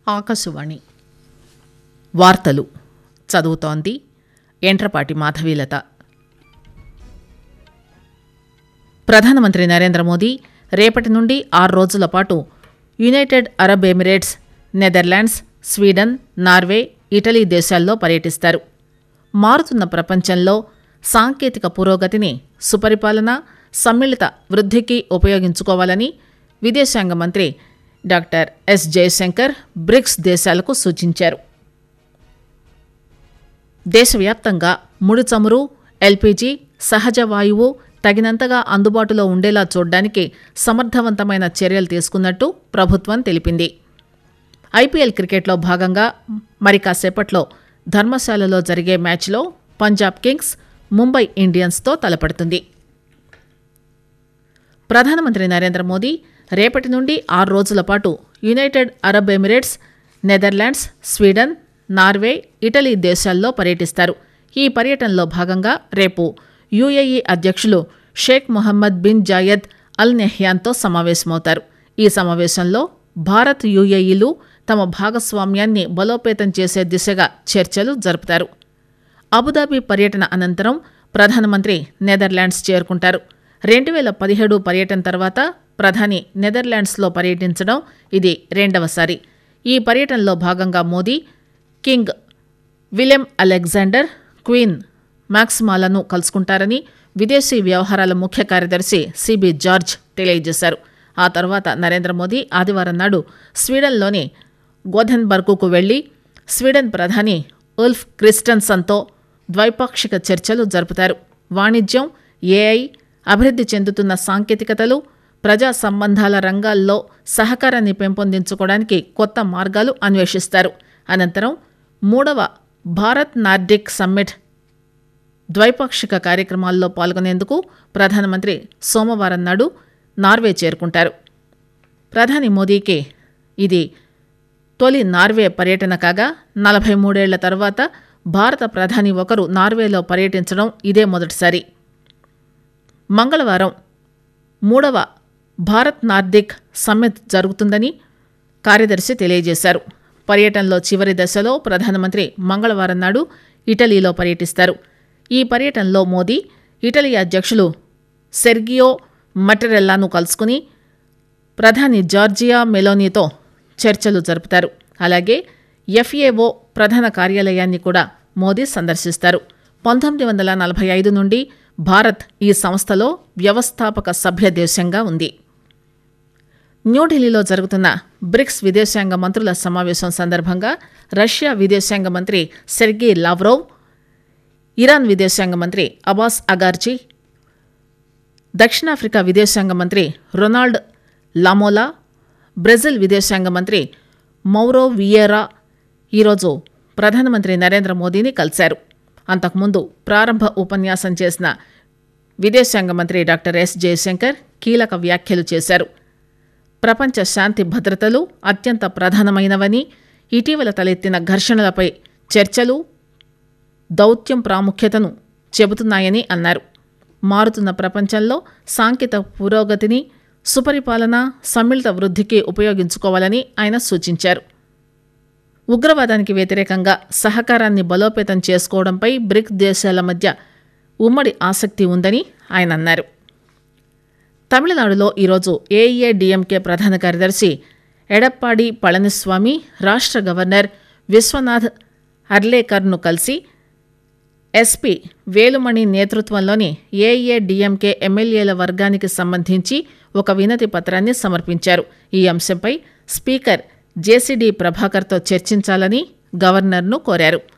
ఆకాశవాణి వార్తలు చదువుతోంది ఎంట్రపాటి మాధవీలత ప్రధానమంత్రి నరేంద్ర మోదీ రేపటి నుండి ఆరు రోజుల పాటు United Arab Emirates Netherlands Sweden Norway Italy దేశాల్లో పర్యటిస్తారు మారుతున్న ప్రపంచంలో సాంకేతిక పురోగతిని సుపరిపాలన సమ్మిళిత వృద్ధికి ఉపయోగించుకోవాలని విదేశాంగ మంత్రి డాక్టర్ ఎస్ జయశంకర్ బ్రిక్స్ దేశాలకు సూచించారు దేశవ్యాప్తంగా ముడి చమురు ఎల్పీజీ సహజ వాయువు తగినంతగా అందుబాటులో ఉండేలా చూడడానికి సమర్థవంతమైన చర్యలు తీసుకున్నట్టు ప్రభుత్వం తెలిపింది ఐపీఎల్ క్రికెట్లో భాగంగా మరి కాసేపట్లో ధర్మశాలలో జరిగే మ్యాచ్లో పంజాబ్ కింగ్స్ ముంబై ఇండియన్స్తో తలపడుతుంది ప్రధానమంత్రి నరేంద్ర మోదీ రేపటి నుండి ఆరు రోజుల పాటు United Arab Emirates Netherlands Sweden Norway Italy దేశాల్లో పర్యటిస్తారు ఈ పర్యటనలో భాగంగా రేపు యుఏఈ అధ్యక్షులు Sheikh Mohammed bin Zayed Al నెహ్యాన్తో సమావేశమవుతారు ఈ సమావేశంలో భారత్ యుఏఈలు తమ భాగస్వామ్యాన్ని బలోపేతం చేసే దిశగా చర్చలు జరుపుతారు అబుదాబి పర్యటన అనంతరం ప్రధానమంత్రి నెదర్లాండ్స్ చేరుకుంటారు రెండు వేల పదిహేడు పర్యటన తర్వాత ప్రధాని నెదర్లాండ్స్లో పర్యటించడం ఇది రెండవసారి ఈ పర్యటనలో భాగంగా Modi king Willem Alexander queen మ్యాక్స్మాలను కలుసుకుంటారని విదేశీ వ్యవహారాల ముఖ్య కార్యదర్శి సిబి జార్జ్ తెలియజేశారు ఆ తర్వాత నరేంద్ర మోదీ ఆదివారం నాడు స్వీడన్లోని గోధెన్బర్గ్కు వెళ్లి స్వీడన్ ప్రధాని ఉల్ఫ్ క్రిస్టన్సన్తో ద్వైపాక్షిక చర్చలు జరుపుతారు వాణిజ్యం ఏఐ అభివృద్ధి చెందుతున్న సాంకేతికతలు ప్రజా సంబంధాల రంగాల్లో సహకారాన్ని పెంపొందించుకోవడానికి కొత్త మార్గాలు అన్వేషిస్తారు అనంతరం మూడవ భారత్ నార్డిక్ సమ్మిట్ ద్వైపాక్షిక కార్యక్రమాల్లో పాల్గొనేందుకు ప్రధానమంత్రి సోమవారం నాడు నార్వే చేరుకుంటారు ప్రధాని మోదీకి ఇది తొలి నార్వే పర్యటన కాగా నలభై మూడేళ్ల తర్వాత భారత ప్రధాని ఒకరు నార్వేలో పర్యటించడం ఇదే మొదటిసారి మంగళవారం మూడవ భారత్ నార్దిక్ సమ్మిట్ జరుగుతుందని కార్యదర్శి తెలియజేశారు పర్యటనలో చివరి దశలో ప్రధానమంత్రి మంగళవారం నాడు ఇటలీలో పర్యటిస్తారు ఈ పర్యటనలో మోదీ ఇటలీ అధ్యక్షులు సెర్గియో మటరెల్లాను కలుసుకుని ప్రధాని జార్జియా మెలోనీతో చర్చలు జరుపుతారు అలాగే ఎఫ్ఏఓ ప్రధాన కార్యాలయాన్ని కూడా మోదీ సందర్శిస్తారు పంతొమ్మిది వందల నలభై ఐదు నుండి భారత్ ఈ సంస్థలో వ్యవస్థాపక సభ్య దేశంగా ఉంది న్యూఢిల్లీలో జరుగుతున్న బ్రిక్స్ విదేశాంగ మంత్రుల సమావేశం సందర్భంగా రష్యా విదేశాంగ మంత్రి సెర్గీ లావ్రోవ్ ఇరాన్ విదేశాంగ మంత్రి అబాస్ అగార్జీ దక్షిణాఫ్రికా విదేశాంగ మంత్రి రొనాల్డ్ లామోలా బ్రెజిల్ విదేశాంగ మంత్రి మౌరో వియేరా ఈరోజు ప్రధానమంత్రి నరేంద్ర మోదీని కలిశారు అంతకుముందు ప్రారంభ ఉపన్యాసం చేసిన విదేశాంగ మంత్రి డాక్టర్ ఎస్ జయశంకర్ కీలక వ్యాఖ్యలు చేశారు ప్రపంచ శాంతి భద్రతలు అత్యంత ప్రధానమైనవని ఇటీవల తలెత్తిన ఘర్షణలపై చర్చలు దౌత్యం ప్రాముఖ్యతను చెబుతున్నాయని అన్నారు మారుతున్న ప్రపంచంలో సాంకేతిక పురోగతిని సుపరిపాలన సమ్మిళిత వృద్ధికి ఉపయోగించుకోవాలని ఆయన సూచించారు ఉగ్రవాదానికి వ్యతిరేకంగా సహకారాన్ని బలోపేతం చేసుకోవడంపై బ్రిక్ దేశాల మధ్య ఉమ్మడి ఆసక్తి ఉందని ఆయన అన్నారు తమిళనాడులో ఈరోజు ఏఏడిఎంకే ప్రధాన కార్యదర్శి ఎడప్పాడి పళనిస్వామి రాష్ట్ర గవర్నర్ విశ్వనాథ్ అర్లేకర్ను కలిసి ఎస్పీ వేలుమణి నేతృత్వంలోని ఏఏడిఎంకే ఎమ్మెల్యేల వర్గానికి సంబంధించి ఒక వినతి పత్రాన్ని సమర్పించారు ఈ అంశంపై స్పీకర్ జేసీడీ ప్రభాకర్తో చర్చించాలని గవర్నర్ను కోరారు